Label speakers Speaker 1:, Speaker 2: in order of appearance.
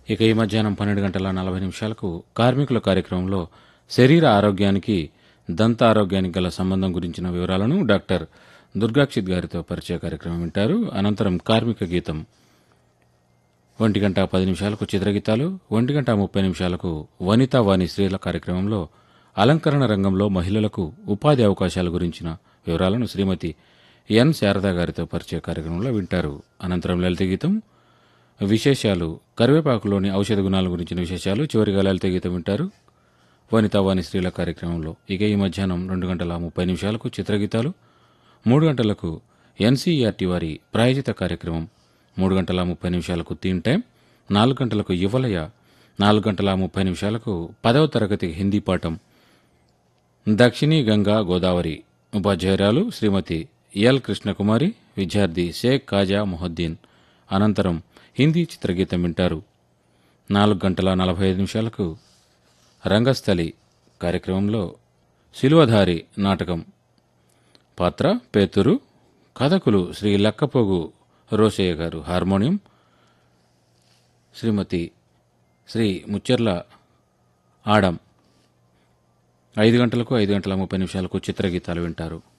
Speaker 1: ఇక ఈ మధ్యాహ్నం పన్నెండు గంటల నలభై నిమిషాలకు కార్మికుల కార్యక్రమంలో శరీర ఆరోగ్యానికి దంత ఆరోగ్యానికి గల సంబంధం గురించిన వివరాలను డాక్టర్ దుర్గాక్షిత్ గారితో పరిచయ కార్యక్రమం వింటారు అనంతరం కార్మిక గీతం ఒంటి గంట పది నిమిషాలకు చిత్రగీతాలు ఒంటి గంట ముప్పై నిమిషాలకు వనితా వాణి స్త్రీల కార్యక్రమంలో అలంకరణ రంగంలో మహిళలకు ఉపాధి అవకాశాల గురించిన వివరాలను శ్రీమతి ఎన్ శారదా గారితో పరిచయ కార్యక్రమంలో వింటారు అనంతరం లలిత గీతం విశేషాలు కరివేపాకులోని ఔషధ గుణాల గురించిన విశేషాలు చివరిగా లలిత గీతం వింటారు వనితా వాణి స్త్రీల కార్యక్రమంలో ఇక ఈ మధ్యాహ్నం రెండు గంటల ముప్పై నిమిషాలకు చిత్రగీతాలు మూడు గంటలకు ఎన్సీఈఆర్టీ వారి ప్రాయోజిత కార్యక్రమం మూడు గంటల ముప్పై నిమిషాలకు తీన్ టైం నాలుగు గంటలకు యువలయ నాలుగు గంటల ముప్పై నిమిషాలకు పదవ తరగతి హిందీ పాఠం దక్షిణీ గంగా గోదావరి ఉపాధ్యాయురాలు శ్రీమతి ఎల్ కృష్ణకుమారి విద్యార్థి షేక్ కాజా మొహద్దీన్ అనంతరం హిందీ చిత్రగీతం వింటారు నాలుగు గంటల నలభై ఐదు నిమిషాలకు రంగస్థలి కార్యక్రమంలో శిలువధారి నాటకం పాత్ర పేతురు కథకులు శ్రీ లక్కపోగు రోషయ్య గారు హార్మోనియం శ్రీమతి శ్రీ ముచ్చెర్ల ఆడం ఐదు గంటలకు ఐదు గంటల ముప్పై నిమిషాలకు చిత్రగీతాలు వింటారు